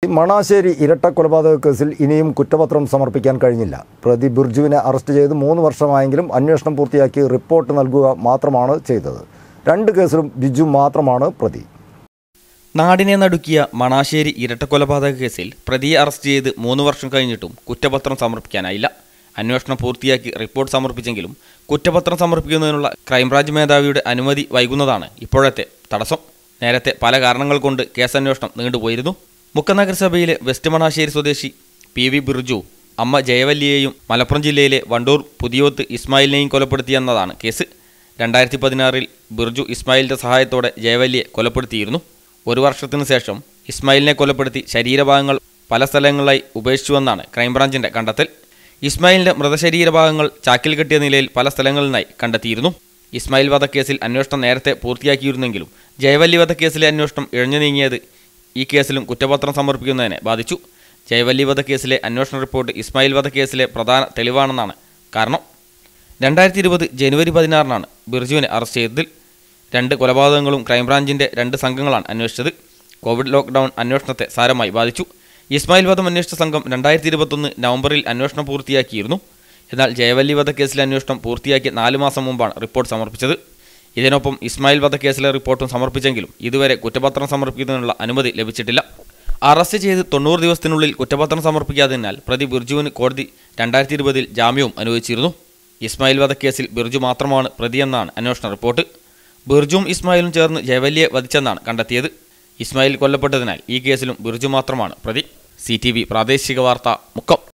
മണാശ്ശേരി ഇരട്ട കൊലപാതക കേസിൽ ഇനിയും കുറ്റപത്രം സമർപ്പിക്കാൻ കഴിഞ്ഞില്ല പ്രതി ബിർജുവിനെ അറസ്റ്റ് ചെയ്ത് മൂന്ന് വർഷമായെങ്കിലും അന്വേഷണം പൂർത്തിയാക്കി റിപ്പോർട്ട് നൽകുക മാത്രമാണ് ചെയ്തത് രണ്ട് കേസിലും ബിജു മാത്രമാണ് പ്രതി നാടിനെ നടുക്കിയ മണാശ്ശേരി ഇരട്ടക്കൊലപാതക കേസിൽ പ്രതിയെ അറസ്റ്റ് ചെയ്ത് മൂന്ന് വർഷം കഴിഞ്ഞിട്ടും കുറ്റപത്രം സമർപ്പിക്കാനായില്ല അന്വേഷണം പൂർത്തിയാക്കി റിപ്പോർട്ട് സമർപ്പിച്ചെങ്കിലും കുറ്റപത്രം സമർപ്പിക്കുന്നതിനുള്ള ക്രൈംബ്രാഞ്ച് മേധാവിയുടെ അനുമതി വൈകുന്നതാണ് ഇപ്പോഴത്തെ തടസ്സം നേരത്തെ പല കാരണങ്ങൾ കൊണ്ട് കേസന്വേഷണം നീണ്ടുപോയിരുന്നു മുക്കം നഗരസഭയിലെ വെസ്റ്റ് മണാശ്ശേരി സ്വദേശി പി വി ബിർജു അമ്മ ജയവല്ലിയെയും മലപ്പുറം ജില്ലയിലെ വണ്ടൂർ പുതിയോത്ത് ഇസ്മായിലിനെയും കൊലപ്പെടുത്തിയെന്നതാണ് കേസ് രണ്ടായിരത്തി പതിനാറിൽ ബിർജു ഇസ്മായിലിന്റെ സഹായത്തോടെ ജയവല്ലിയെ കൊലപ്പെടുത്തിയിരുന്നു ഒരു വർഷത്തിനു ശേഷം ഇസ്മായിലിനെ കൊലപ്പെടുത്തി ശരീരഭാഗങ്ങൾ പല സ്ഥലങ്ങളിലായി ഉപേക്ഷിച്ചുവെന്നാണ് ക്രൈംബ്രാഞ്ചിന്റെ കണ്ടെത്തൽ ഇസ്മായിലിന്റെ മൃതശരീരഭാഗങ്ങൾ ചാക്കിൽ കെട്ടിയ നിലയിൽ പല സ്ഥലങ്ങളിലായി കണ്ടെത്തിയിരുന്നു ഇസ്മായിൽ വധക്കേസിൽ അന്വേഷണം നേരത്തെ പൂർത്തിയാക്കിയിരുന്നെങ്കിലും ജയവല്ലി വധക്കേസിലെ അന്വേഷണം ഇഴഞ്ഞു നീങ്ങിയത് ഈ കേസിലും കുറ്റപത്രം സമർപ്പിക്കുന്നതിനെ ബാധിച്ചു ജയവല്ലി വധക്കേസിലെ അന്വേഷണ റിപ്പോർട്ട് ഇസ്മായിൽ വധക്കേസിലെ പ്രധാന തെളിവാണെന്നാണ് കാരണം രണ്ടായിരത്തി ഇരുപത് ജനുവരി പതിനാറിനാണ് ബിർജുവിനെ അറസ്റ്റ് ചെയ്തതിൽ രണ്ട് കൊലപാതകങ്ങളും ക്രൈംബ്രാഞ്ചിന്റെ രണ്ട് സംഘങ്ങളാണ് അന്വേഷിച്ചത് കോവിഡ് ലോക്ക്ഡൌൺ അന്വേഷണത്തെ സാരമായി ബാധിച്ചു ഇസ്മായിൽ വധം അന്വേഷിച്ച സംഘം രണ്ടായിരത്തി ഇരുപത്തൊന്ന് നവംബറിൽ അന്വേഷണം പൂർത്തിയാക്കിയിരുന്നു എന്നാൽ ജയവല്ലി വധക്കേസിലെ അന്വേഷണം പൂർത്തിയാക്കി നാല് മാസം മുമ്പാണ് റിപ്പോർട്ട് സമർപ്പിച്ചത് ഇതിനൊപ്പം ഇസ്മായിൽ വധക്കേസിലെ റിപ്പോർട്ടും സമർപ്പിച്ചെങ്കിലും ഇതുവരെ കുറ്റപത്രം സമർപ്പിക്കുന്നതിനുള്ള അനുമതി ലഭിച്ചിട്ടില്ല അറസ്റ്റ് ചെയ്ത് തൊണ്ണൂറ് ദിവസത്തിനുള്ളിൽ കുറ്റപത്രം സമർപ്പിക്കാത്തതിനാൽ പ്രതി ബിർജുവിന് കോടതി രണ്ടായിരത്തി ഇരുപതിൽ ജാമ്യവും അനുവദിച്ചിരുന്നു ഇസ്മായിൽ വധക്കേസിൽ ബിർജു മാത്രമാണ് പ്രതിയെന്നാണ് അന്വേഷണ റിപ്പോർട്ട് ബിർജുവും ഇസ്മായിലും ചേർന്ന് ജയവല്ലിയെ വധിച്ചെന്നാണ് കണ്ടെത്തിയത് ഇസ്മായിൽ കൊല്ലപ്പെട്ടതിനാൽ ഈ കേസിലും ബിർജു മാത്രമാണ് പ്രതി സി പ്രാദേശിക വാർത്ത മുക്കം